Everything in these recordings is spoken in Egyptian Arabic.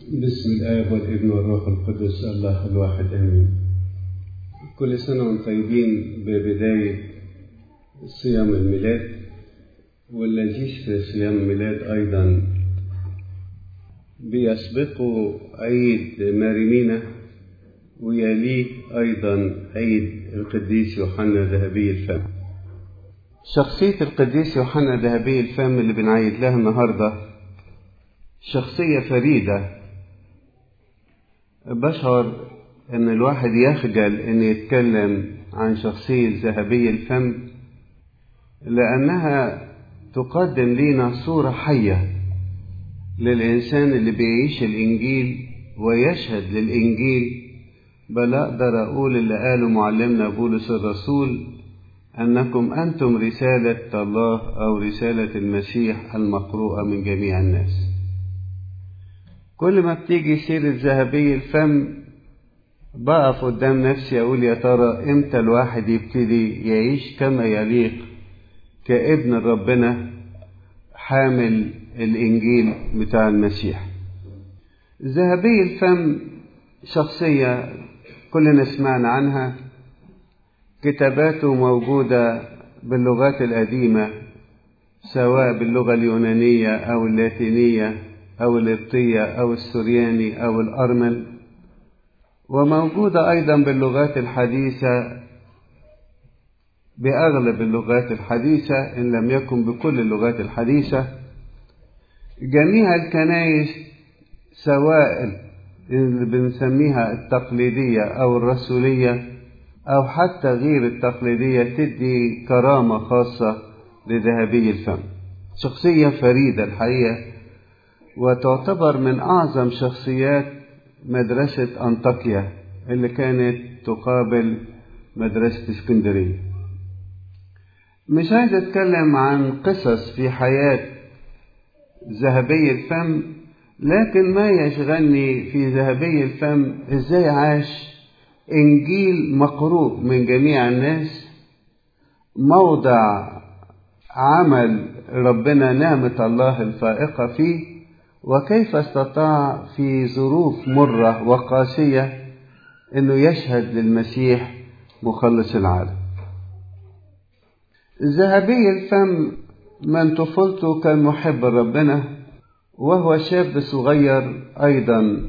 بسم الآب والابن والروح القدس الله الواحد آمين كل سنة وانتم طيبين ببداية صيام الميلاد واللذيذ في صيام الميلاد أيضا بيسبقه عيد ماريمينا ويليه أيضا عيد القديس يوحنا ذهبي الفم شخصية القديس يوحنا ذهبي الفم اللي بنعيد لها النهاردة شخصية فريدة بشعر ان الواحد يخجل ان يتكلم عن شخصية ذهبي الفم لانها تقدم لنا صورة حية للانسان اللي بيعيش الانجيل ويشهد للانجيل بل اقدر اقول اللي قاله معلمنا بولس الرسول انكم انتم رسالة الله او رسالة المسيح المقروءة من جميع الناس كل ما بتيجي سيرة ذهبي الفم بقف قدام نفسي أقول يا ترى إمتى الواحد يبتدي يعيش كما يليق كابن ربنا حامل الإنجيل بتاع المسيح ذهبي الفم شخصية كلنا سمعنا عنها كتاباته موجودة باللغات القديمة سواء باللغة اليونانية أو اللاتينية أو القبطية أو السرياني أو الأرمن وموجودة أيضا باللغات الحديثة بأغلب اللغات الحديثة إن لم يكن بكل اللغات الحديثة جميع الكنائس سواء اللي بنسميها التقليدية أو الرسولية أو حتى غير التقليدية تدي كرامة خاصة لذهبي الفم شخصية فريدة الحقيقة وتعتبر من أعظم شخصيات مدرسة أنطاكيا اللي كانت تقابل مدرسة اسكندرية مش عايز أتكلم عن قصص في حياة ذهبي الفم لكن ما يشغلني في ذهبي الفم إزاي عاش إنجيل مقروء من جميع الناس موضع عمل ربنا نعمة الله الفائقة فيه وكيف استطاع في ظروف مرة وقاسية أنه يشهد للمسيح مخلص العالم ذهبي الفم من طفولته كان محب ربنا وهو شاب صغير أيضا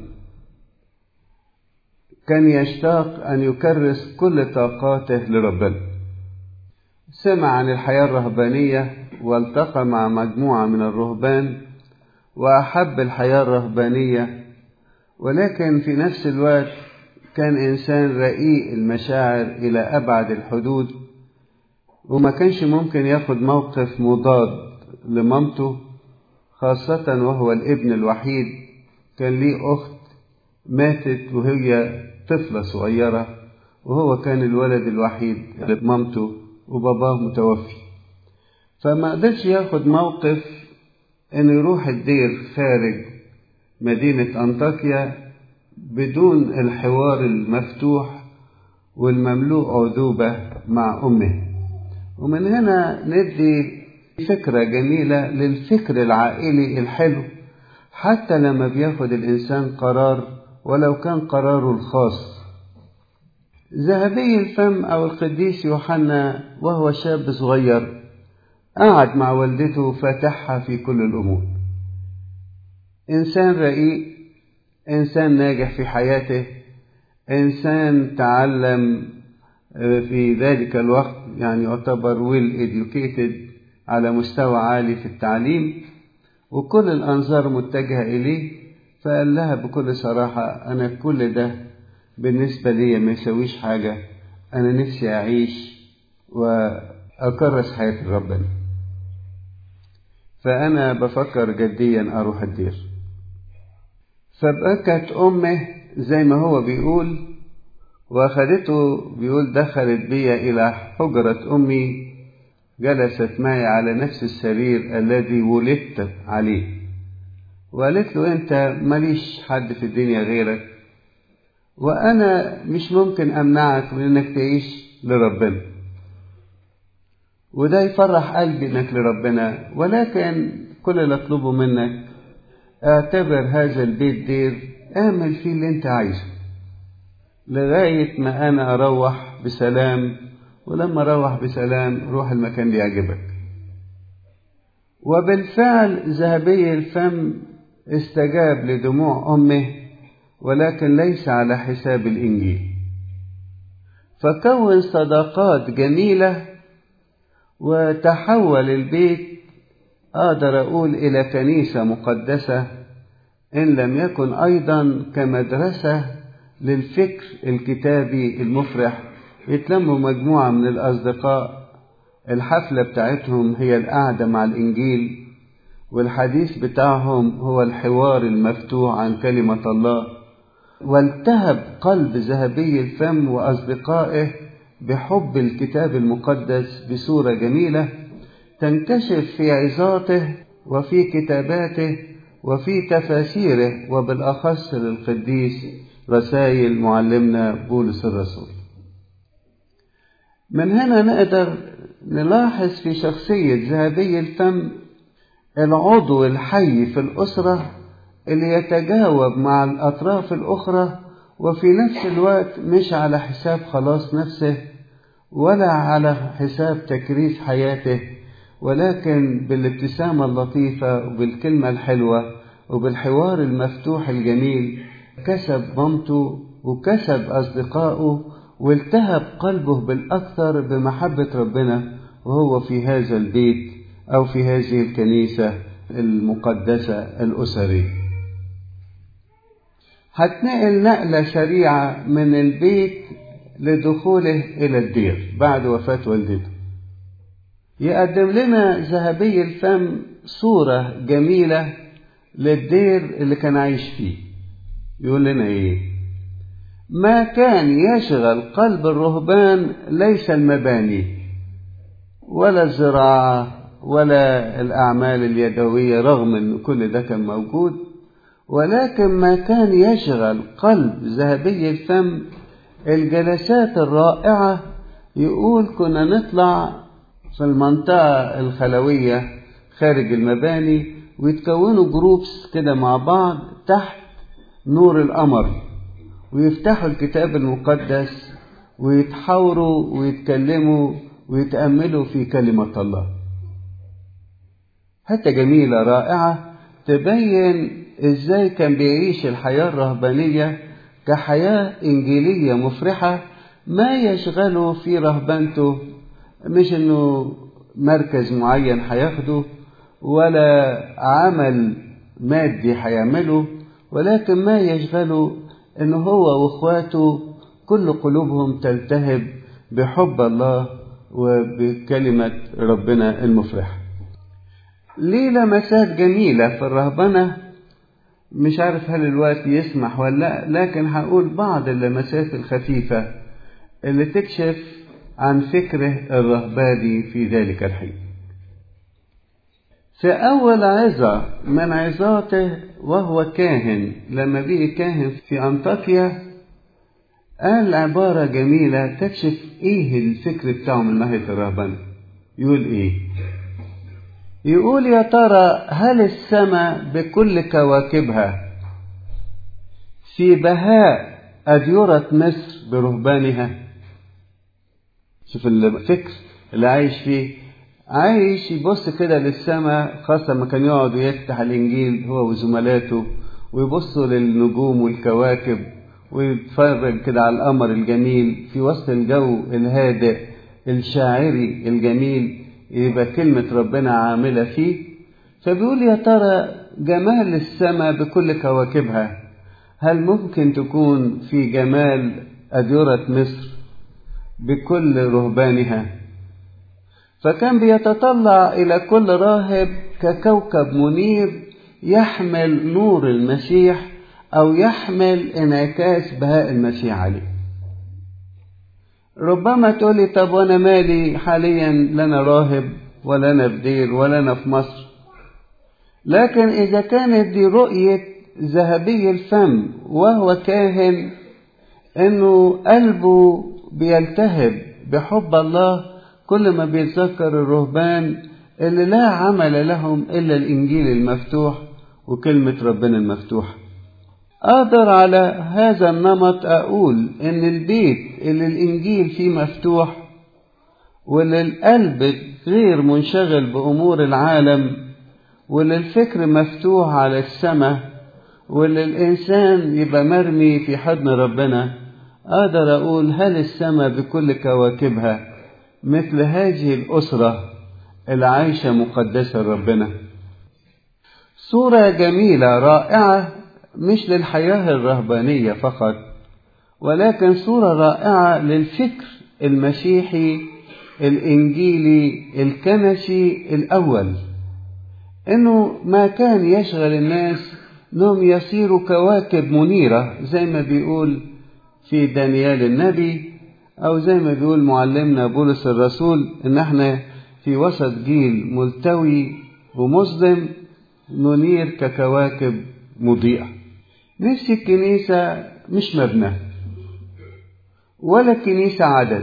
كان يشتاق أن يكرس كل طاقاته لربنا سمع عن الحياة الرهبانية والتقى مع مجموعة من الرهبان وأحب الحياة الرهبانية ولكن في نفس الوقت كان إنسان رقيق المشاعر إلى أبعد الحدود وما كانش ممكن ياخد موقف مضاد لمامته خاصة وهو الابن الوحيد كان ليه أخت ماتت وهي طفلة صغيرة وهو كان الولد الوحيد لمامته وباباه متوفي فما قدرش ياخد موقف انه يروح الدير خارج مدينة أنطاكيا بدون الحوار المفتوح والمملوء عذوبة مع أمه ومن هنا ندي فكرة جميلة للفكر العائلي الحلو حتى لما بياخد الإنسان قرار ولو كان قراره الخاص ذهبي الفم أو القديس يوحنا وهو شاب صغير قعد مع والدته فاتحها في كل الأمور إنسان رقيق إنسان ناجح في حياته إنسان تعلم في ذلك الوقت يعني يعتبر ويل educated على مستوى عالي في التعليم وكل الأنظار متجهة إليه فقال لها بكل صراحة أنا كل ده بالنسبة لي ما يسويش حاجة أنا نفسي أعيش وأكرس حياة ربنا فأنا بفكر جديا أروح الدير فبكت أمه زي ما هو بيقول وأخذته بيقول دخلت بي إلى حجرة أمي جلست معي على نفس السرير الذي ولدت عليه وقالت له أنت ماليش حد في الدنيا غيرك وأنا مش ممكن أمنعك من إنك تعيش لربنا وده يفرح قلبي إنك لربنا ولكن كل اللي أطلبه منك اعتبر هذا البيت دير اعمل فيه اللي انت عايزه لغاية ما انا اروح بسلام ولما اروح بسلام روح المكان اللي يعجبك وبالفعل ذهبي الفم استجاب لدموع امه ولكن ليس على حساب الانجيل فكون صداقات جميله وتحول البيت اقدر اقول الى كنيسه مقدسه ان لم يكن ايضا كمدرسه للفكر الكتابي المفرح يتلموا مجموعه من الاصدقاء الحفله بتاعتهم هي القعده مع الانجيل والحديث بتاعهم هو الحوار المفتوح عن كلمه الله والتهب قلب ذهبي الفم واصدقائه بحب الكتاب المقدس بصوره جميله تنكشف في عظاته وفي كتاباته وفي تفاسيره وبالاخص للقديس رسائل معلمنا بولس الرسول من هنا نقدر نلاحظ في شخصيه ذهبي الفم العضو الحي في الاسره اللي يتجاوب مع الأطراف الأخرى وفي نفس الوقت مش على حساب خلاص نفسه ولا على حساب تكريس حياته ولكن بالابتسامة اللطيفة وبالكلمة الحلوة وبالحوار المفتوح الجميل كسب مامته وكسب أصدقائه والتهب قلبه بالأكثر بمحبة ربنا وهو في هذا البيت أو في هذه الكنيسة المقدسة الأسرية هتنقل نقلة سريعة من البيت لدخوله إلى الدير بعد وفاة والدته يقدم لنا ذهبي الفم صورة جميلة للدير اللي كان عايش فيه يقول لنا إيه ما كان يشغل قلب الرهبان ليس المباني ولا الزراعة ولا الأعمال اليدوية رغم أن كل ده كان موجود ولكن ما كان يشغل قلب ذهبي الفم الجلسات الرائعة يقول كنا نطلع في المنطقة الخلوية خارج المباني ويتكونوا جروبس كده مع بعض تحت نور القمر ويفتحوا الكتاب المقدس ويتحاوروا ويتكلموا ويتأملوا في كلمة الله حتى جميلة رائعة تبين ازاي كان بيعيش الحياة الرهبانية كحياة إنجيلية مفرحة ما يشغله في رهبنته مش انه مركز معين هياخده ولا عمل مادي هيعمله ولكن ما يشغله ان هو واخواته كل قلوبهم تلتهب بحب الله وبكلمة ربنا المفرحة ليه لمسات جميلة في الرهبنة مش عارف هل الوقت يسمح ولا لا لكن هقول بعض اللمسات الخفيفة اللي تكشف عن فكره الرهباني في ذلك الحين في أول عظة من عظاته وهو كاهن لما بقي كاهن في أنطاكيا قال عبارة جميلة تكشف إيه الفكر بتاعه من ناحية الرهبنة يقول إيه يقول يا ترى هل السماء بكل كواكبها في بهاء أديرة مصر برهبانها شوف الفكر اللي عايش فيه عايش يبص كده للسماء خاصة لما كان يقعد ويفتح الإنجيل هو وزملاته ويبصوا للنجوم والكواكب ويتفرج كده على القمر الجميل في وسط الجو الهادئ الشاعري الجميل يبقى كلمة ربنا عاملة فيه فبيقول يا ترى جمال السماء بكل كواكبها هل ممكن تكون في جمال أديرة مصر بكل رهبانها فكان بيتطلع إلى كل راهب ككوكب منير يحمل نور المسيح أو يحمل انعكاس بهاء المسيح عليه ربما تقولي طب وانا مالي حاليا لنا راهب ولا انا في دير ولا انا في مصر لكن اذا كانت دي رؤية ذهبي الفم وهو كاهن انه قلبه بيلتهب بحب الله كل ما بيتذكر الرهبان اللي لا عمل لهم الا الانجيل المفتوح وكلمة ربنا المفتوحة أقدر على هذا النمط أقول إن البيت اللي الإنجيل فيه مفتوح واللي القلب غير منشغل بأمور العالم واللي الفكر مفتوح على السماء واللي الإنسان يبقى مرمي في حضن ربنا أقدر أقول هل السماء بكل كواكبها مثل هذه الأسرة العايشة مقدسة لربنا صورة جميلة رائعة مش للحياة الرهبانية فقط ولكن صورة رائعة للفكر المسيحي الإنجيلي الكنسي الأول إنه ما كان يشغل الناس إنهم يصيروا كواكب منيرة زي ما بيقول في دانيال النبي أو زي ما بيقول معلمنا بولس الرسول إن احنا في وسط جيل ملتوي ومظلم ننير ككواكب مضيئة نفس الكنيسة مش مبنى ولا الكنيسة عدد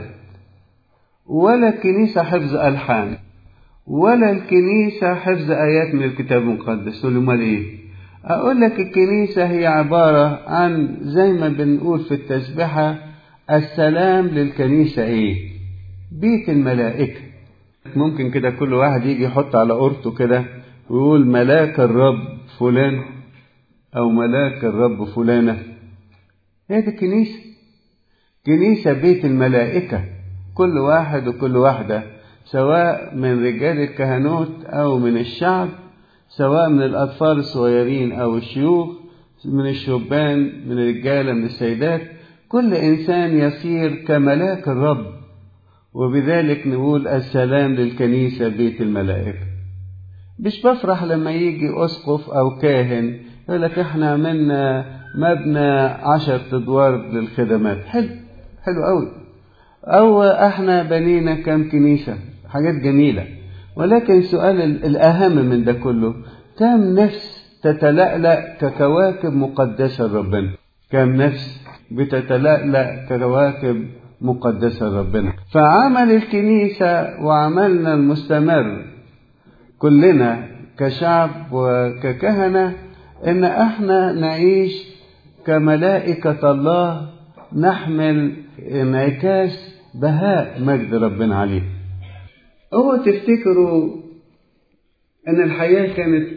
ولا الكنيسة حفظ ألحان ولا الكنيسة حفظ آيات من الكتاب المقدس تقول أمال إيه؟ أقول لك الكنيسة هي عبارة عن زي ما بنقول في التسبحة السلام للكنيسة إيه؟ بيت الملائكة ممكن كده كل واحد يجي يحط على قرطه كده ويقول ملاك الرب فلان أو ملاك الرب فلانة هي دي الكنيسة كنيسة بيت الملائكة كل واحد وكل واحدة سواء من رجال الكهنوت أو من الشعب سواء من الأطفال الصغيرين أو الشيوخ من الشبان من الرجالة من السيدات كل إنسان يصير كملاك الرب وبذلك نقول السلام للكنيسة بيت الملائكة مش بفرح لما يجي أسقف أو كاهن يقول لك احنا عملنا مبنى عشر أدوار للخدمات حلو حلو قوي أو احنا بنينا كم كنيسة حاجات جميلة ولكن سؤال الأهم من ده كله كم نفس تتلألأ ككواكب مقدسة لربنا كم نفس بتتلألأ ككواكب مقدسة لربنا فعمل الكنيسة وعملنا المستمر كلنا كشعب وككهنة إن احنا نعيش كملائكة الله نحمل انعكاس بهاء مجد ربنا عليه اوعوا تفتكروا ان الحياة كانت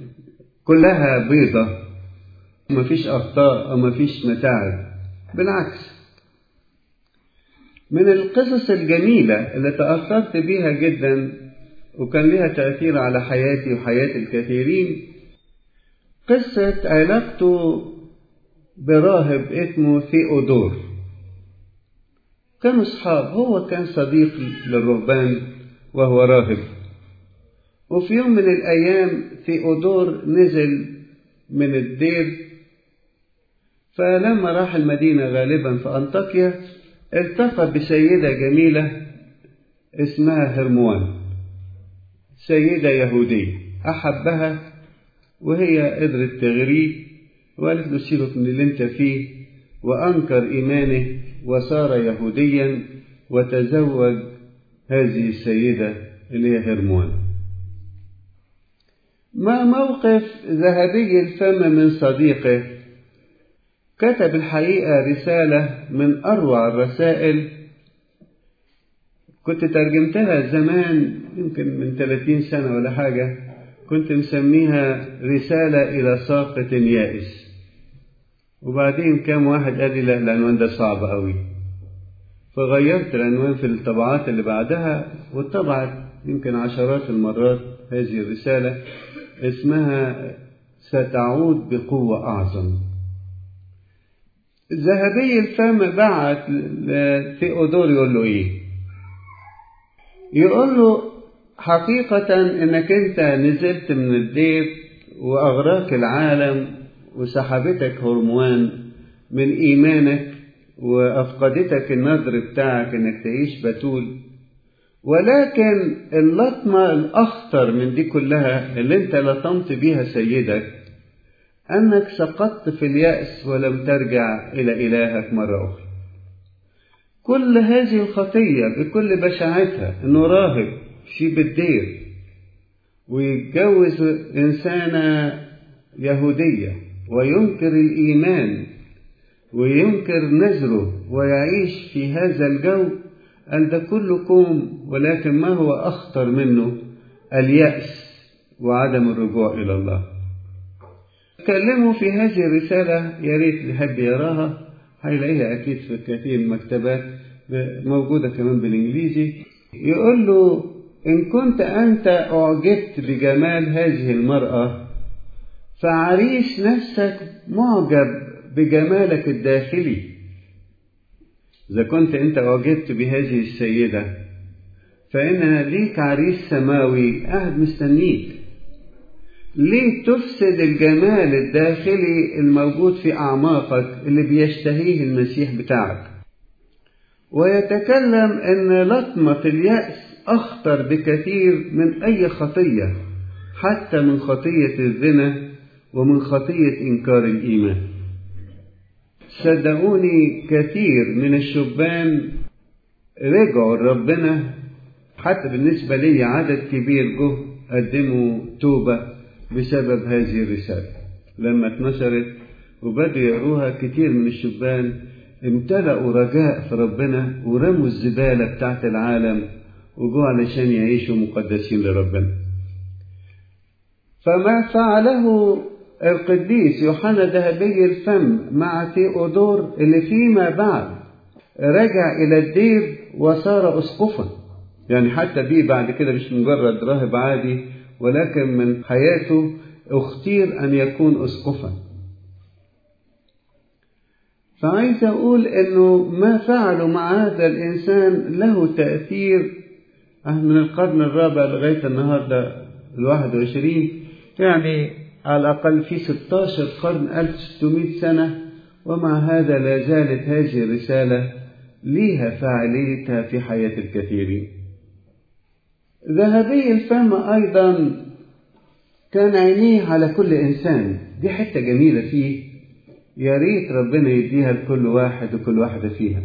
كلها بيضة ومفيش اخطاء ومفيش متاعب بالعكس من القصص الجميلة اللي تأثرت بيها جدا وكان لها تأثير على حياتي وحياة الكثيرين قصة علاقته براهب اسمه ثيودور كانوا أصحاب هو كان صديق للرهبان وهو راهب وفي يوم من الأيام ثيودور نزل من الدير فلما راح المدينة غالبا في أنطاكيا التقى بسيدة جميلة اسمها هرموان سيدة يهودية أحبها وهي قدرت تغريه وقالت له سيبك من اللي انت فيه وأنكر إيمانه وصار يهوديا وتزوج هذه السيدة اللي هي هرموان ما موقف ذهبي الفم من صديقه كتب الحقيقة رسالة من أروع الرسائل كنت ترجمتها زمان يمكن من 30 سنة ولا حاجة كنت مسميها رسالة إلى ساقط يائس وبعدين كام واحد قال لي لا العنوان ده صعب قوي فغيرت العنوان في الطبعات اللي بعدها واتطبعت يمكن عشرات المرات هذه الرسالة اسمها ستعود بقوة أعظم ذهبي الفم بعت لثيودور يقول له إيه يقول له حقيقة إنك أنت نزلت من الدير وأغراك العالم وسحبتك هرموان من إيمانك وأفقدتك النذر بتاعك إنك تعيش بتول ولكن اللطمة الأخطر من دي كلها اللي أنت لطمت بيها سيدك أنك سقطت في اليأس ولم ترجع إلى إلهك مرة أخرى كل هذه الخطية بكل بشاعتها إنه راهب في بالدير ويتجوز إنسانة يهودية وينكر الإيمان وينكر نذره ويعيش في هذا الجو قال ده كله كوم ولكن ما هو أخطر منه اليأس وعدم الرجوع إلى الله تكلموا في هذه الرسالة يا ريت اللي يحب يراها هيلاقيها أكيد في كثير من المكتبات موجودة كمان بالإنجليزي يقول له إن كنت أنت أعجبت بجمال هذه المرأة فعريس نفسك معجب بجمالك الداخلي إذا كنت أنت أعجبت بهذه السيدة فإن ليك عريس سماوي قاعد مستنيك ليه تفسد الجمال الداخلي الموجود في أعماقك اللي بيشتهيه المسيح بتاعك ويتكلم أن لطمة اليأس أخطر بكثير من أي خطية حتى من خطية الزنا ومن خطية إنكار الإيمان صدقوني كثير من الشبان رجعوا لربنا حتى بالنسبة لي عدد كبير جه قدموا توبة بسبب هذه الرسالة لما اتنشرت وبدوا يقروها كتير من الشبان امتلأوا رجاء في ربنا ورموا الزبالة بتاعت العالم وجوا علشان يعيشوا مقدسين لربنا فما فعله القديس يوحنا ذهبي الفم مع تيودور اللي فيما بعد رجع إلى الدير وصار أسقفا يعني حتى بيه بعد كده مش مجرد راهب عادي ولكن من حياته اختير أن يكون أسقفا فعايز أقول إنه ما فعله مع هذا الإنسان له تأثير من القرن الرابع لغاية النهاردة الواحد وعشرين يعني على الأقل في 16 قرن 1600 سنة ومع هذا لا زالت هذه الرسالة ليها فاعليتها في حياة الكثيرين ذهبي الفم أيضا كان عينيه على كل إنسان دي حتة جميلة فيه يا ريت ربنا يديها لكل واحد وكل واحدة فيها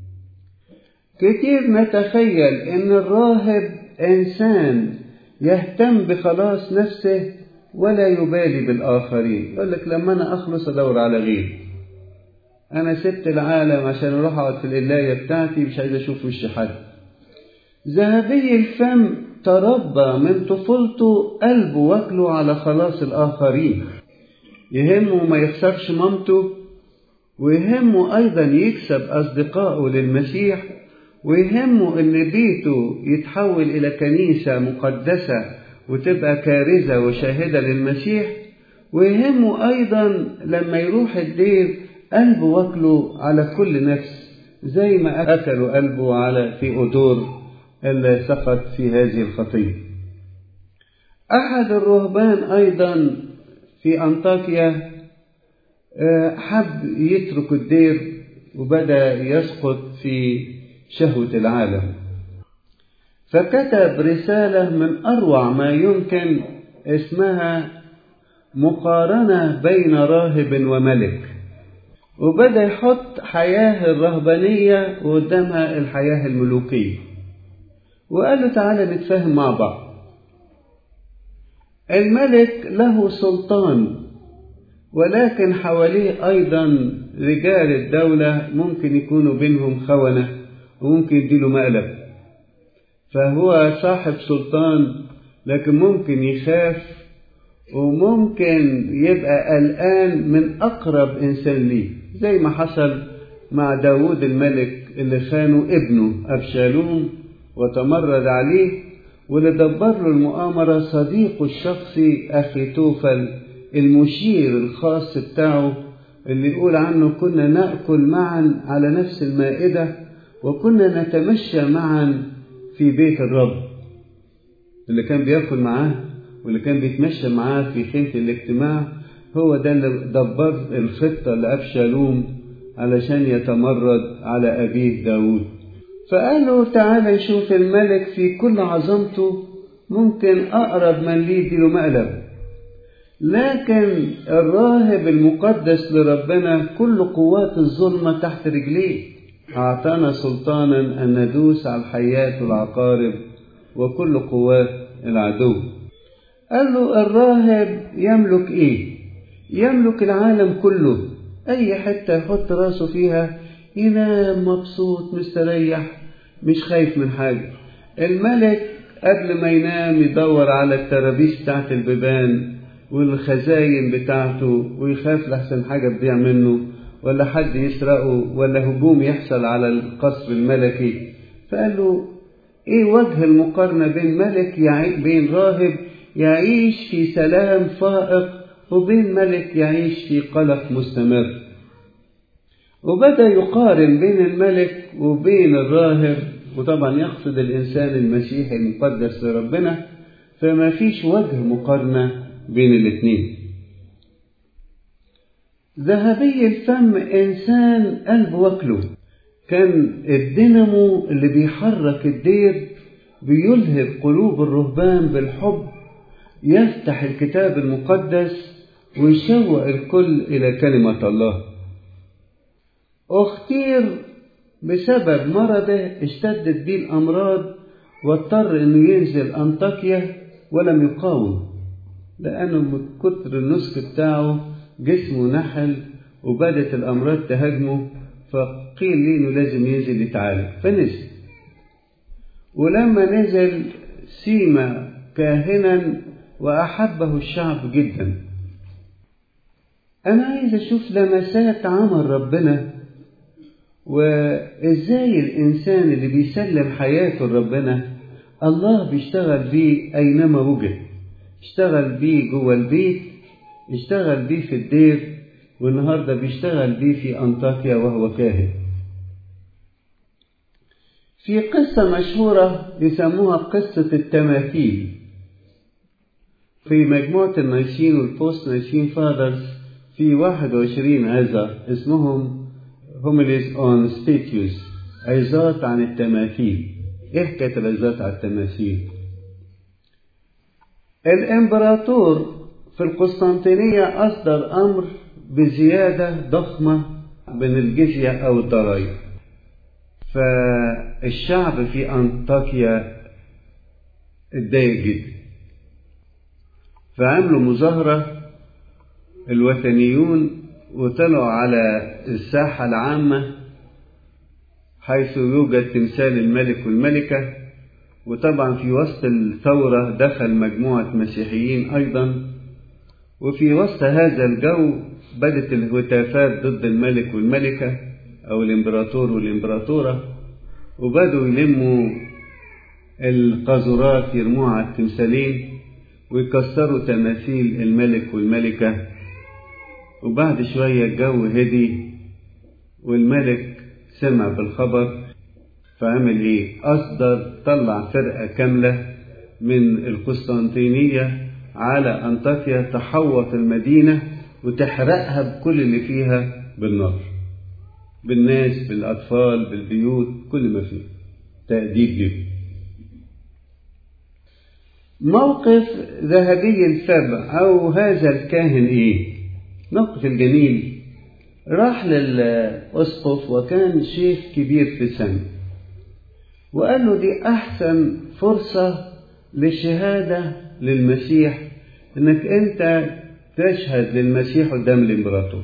كتير نتخيل ان الراهب انسان يهتم بخلاص نفسه ولا يبالي بالاخرين يقول لك لما انا اخلص ادور على غيري انا سبت العالم عشان اروح اقعد في القلايه بتاعتي مش عايز اشوف وش حد ذهبي الفم تربى من طفولته قلبه واكله على خلاص الاخرين يهمه ما يخسرش مامته ويهمه أيضا يكسب أصدقائه للمسيح ويهمه إن بيته يتحول إلى كنيسة مقدسة وتبقى كارزة وشاهدة للمسيح ويهمه أيضا لما يروح الدير قلبه واكله على كل نفس زي ما أكلوا قلبه على في أدور اللي سقط في هذه الخطية أحد الرهبان أيضا في أنطاكيا حب يترك الدير وبدأ يسقط في شهوة العالم فكتب رسالة من أروع ما يمكن اسمها مقارنة بين راهب وملك وبدأ يحط حياة الرهبانية وقدامها الحياة الملوكية وقال له تعالى نتفاهم مع بعض الملك له سلطان ولكن حواليه أيضا رجال الدولة ممكن يكونوا بينهم خونة وممكن يديله مقلب فهو صاحب سلطان لكن ممكن يخاف وممكن يبقى قلقان من أقرب إنسان ليه زي ما حصل مع داود الملك اللي خانوا ابنه أبشالوم وتمرد عليه واللي دبر له المؤامرة صديقه الشخصي أخي توفل المشير الخاص بتاعه اللي يقول عنه كنا نأكل معا على نفس المائدة وكنا نتمشى معا في بيت الرب اللي كان بياكل معاه واللي كان بيتمشى معاه في خيمة الاجتماع هو ده اللي دبر الخطة لأبشالوم علشان يتمرد على أبيه داود فقالوا تعالى نشوف الملك في كل عظمته ممكن أقرب من ليه يديله مقلب لكن الراهب المقدس لربنا كل قوات الظلمة تحت رجليه أعطانا سلطانا أن ندوس على الحيات والعقارب وكل قوات العدو قال له الراهب يملك إيه يملك العالم كله أي حتة يحط راسه فيها ينام مبسوط مستريح مش خايف من حاجة الملك قبل ما ينام يدور على الترابيس بتاعت البيبان والخزاين بتاعته ويخاف لحسن حاجة تضيع منه ولا حد يسرقه ولا هجوم يحصل على القصر الملكي فقال له ايه وجه المقارنة بين ملك يعي بين راهب يعيش في سلام فائق وبين ملك يعيش في قلق مستمر وبدأ يقارن بين الملك وبين الراهب وطبعا يقصد الإنسان المسيحي المقدس لربنا فما فيش وجه مقارنة بين الاثنين ذهبي الفم إنسان قلب وكله كان الدينامو اللي بيحرك الدير بيلهب قلوب الرهبان بالحب يفتح الكتاب المقدس ويشوق الكل إلى كلمة الله اختير بسبب مرضه اشتدت به الأمراض واضطر انه ينزل أنطاكيا ولم يقاوم لأنه من كتر النسك بتاعه جسمه نحل وبدت الأمراض تهاجمه فقيل لي إنه لازم ينزل يتعالج فنزل ولما نزل سيما كاهنا وأحبه الشعب جدا أنا عايز أشوف لمسات عمل ربنا وإزاي الإنسان اللي بيسلم حياته لربنا الله بيشتغل بيه أينما وجد اشتغل بيه جوه البيت اشتغل بيه في الدير والنهاردة بيشتغل بيه في أنطاكيا وهو كاهن في قصة مشهورة يسموها قصة التماثيل في مجموعة النايشين والبوست نايشين فادرز في 21 عظة اسمهم homilies on statues عظات عن التماثيل ايه حكاية العظات عن التماثيل الامبراطور في القسطنطينية أصدر أمر بزيادة ضخمة من الجزية أو الضرائب فالشعب في أنطاكيا اتضايق جدا فعملوا مظاهرة الوثنيون وطلعوا على الساحة العامة حيث يوجد تمثال الملك والملكة وطبعا في وسط الثورة دخل مجموعة مسيحيين أيضا وفي وسط هذا الجو بدت الهتافات ضد الملك والملكة أو الإمبراطور والإمبراطورة وبدوا يلموا القاذورات يرموها على التمثالين ويكسروا تماثيل الملك والملكة وبعد شوية الجو هدي والملك سمع بالخبر فعمل ايه أصدر طلع فرقة كاملة من القسطنطينية على أنطاكيا تحوط المدينة وتحرقها بكل اللي فيها بالنار بالناس بالأطفال بالبيوت كل ما فيه تأديب لهم موقف ذهبي الفم أو هذا الكاهن إيه موقف الجميل راح للأسقف وكان شيخ كبير في السن وقال له دي أحسن فرصة للشهادة للمسيح إنك أنت تشهد للمسيح قدام الإمبراطور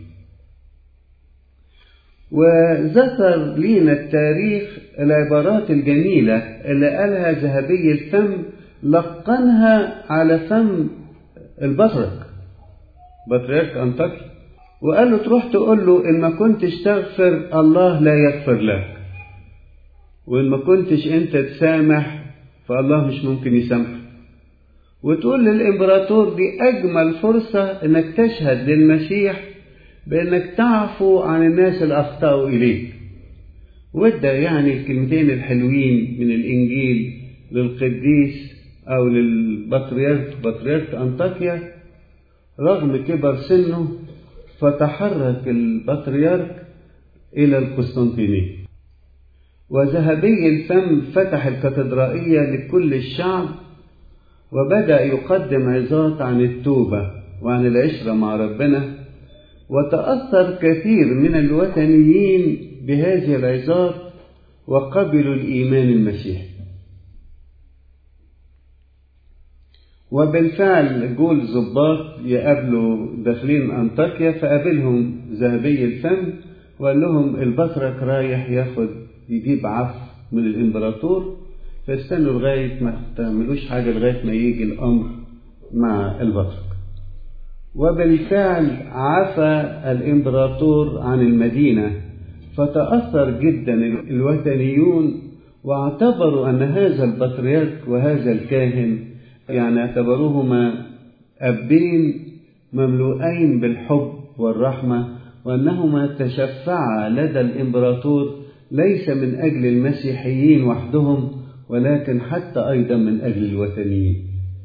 وذكر لينا التاريخ العبارات الجميلة اللي قالها ذهبي الفم لقنها على فم البطرك بطريرك أنطاكيا وقال له تروح تقول له إن ما كنتش تغفر الله لا يغفر لك وإن ما كنتش أنت تسامح فالله مش ممكن يسامحك وتقول للإمبراطور دي أجمل فرصة إنك تشهد للمسيح بإنك تعفو عن الناس اللي أخطأوا إليك وده يعني الكلمتين الحلوين من الإنجيل للقديس أو للبطريرك بطريرك أنطاكيا رغم كبر سنه فتحرك البطريرك إلى القسطنطينية وذهبي الفم فتح الكاتدرائية لكل الشعب وبدأ يقدم عظات عن التوبة وعن العشرة مع ربنا وتأثر كثير من الوثنيين بهذه العظات وقبلوا الإيمان المسيحي وبالفعل جول ظباط يقابلوا داخلين أنطاكيا فقابلهم ذهبي الفم وقال لهم البطرك رايح ياخد يجيب عفو من الإمبراطور فاستنوا لغاية ما تعملوش حاجة لغاية ما يجي الأمر مع البطرك وبالفعل عفى الإمبراطور عن المدينة فتأثر جدا الوثنيون واعتبروا أن هذا البطريرك وهذا الكاهن يعني اعتبروهما أبين مملوءين بالحب والرحمة وأنهما تشفعا لدى الإمبراطور ليس من أجل المسيحيين وحدهم ولكن حتى أيضا من أجل الوثنيين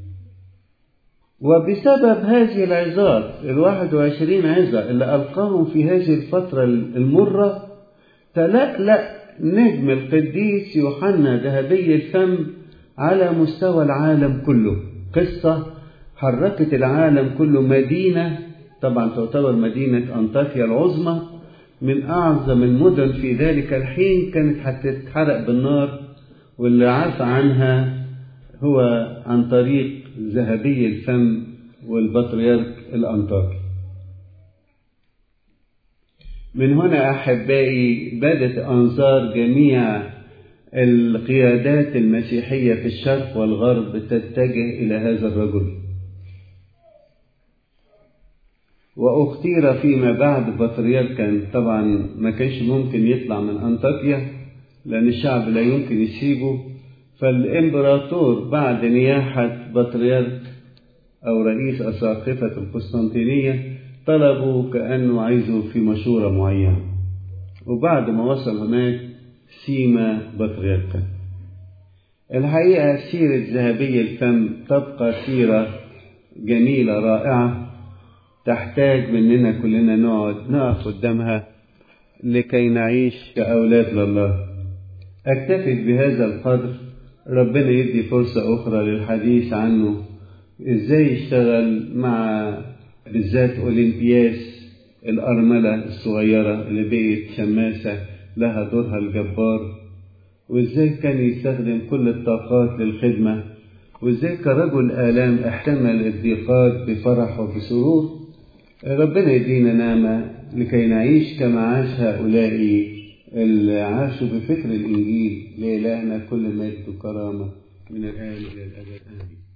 وبسبب هذه العظات الواحد وعشرين عظة اللي ألقاهم في هذه الفترة المرة تلألأ نجم القديس يوحنا ذهبي الفم على مستوى العالم كله قصة حركت العالم كله مدينة طبعا تعتبر مدينة أنطاكيا العظمى من أعظم المدن في ذلك الحين كانت هتتحرق بالنار واللي عاف عنها هو عن طريق ذهبي الفم والبطريرك الأنطاكي من هنا أحبائي بدت أنظار جميع القيادات المسيحية في الشرق والغرب تتجه إلى هذا الرجل واختير فيما بعد بطريركا طبعا ما كانش ممكن يطلع من أنطاكيا لأن الشعب لا يمكن يسيبه فالإمبراطور بعد نياحة بطريرك أو رئيس أساقفة القسطنطينية طلبوا كأنه عايزه في مشورة معينة وبعد ما وصل هناك سيما بطريركا الحقيقة سيرة ذهبي الفم تبقى سيرة جميلة رائعة تحتاج مننا كلنا نقعد نقف قدامها لكي نعيش كأولاد لله أكتفي بهذا القدر ربنا يدي فرصة أخرى للحديث عنه إزاي يشتغل مع بالذات أولمبياس الأرملة الصغيرة اللي بقت شماسة لها دورها الجبار وإزاي كان يستخدم كل الطاقات للخدمة وإزاي كرجل آلام احتمل الضيقات بفرح وبسرور ربنا يدينا نعمة لكي نعيش كما عاش هؤلاء اللي عاشوا بفكر الإنجيل لإلهنا كل مجد وكرامة من الآن إلى الأبد آمين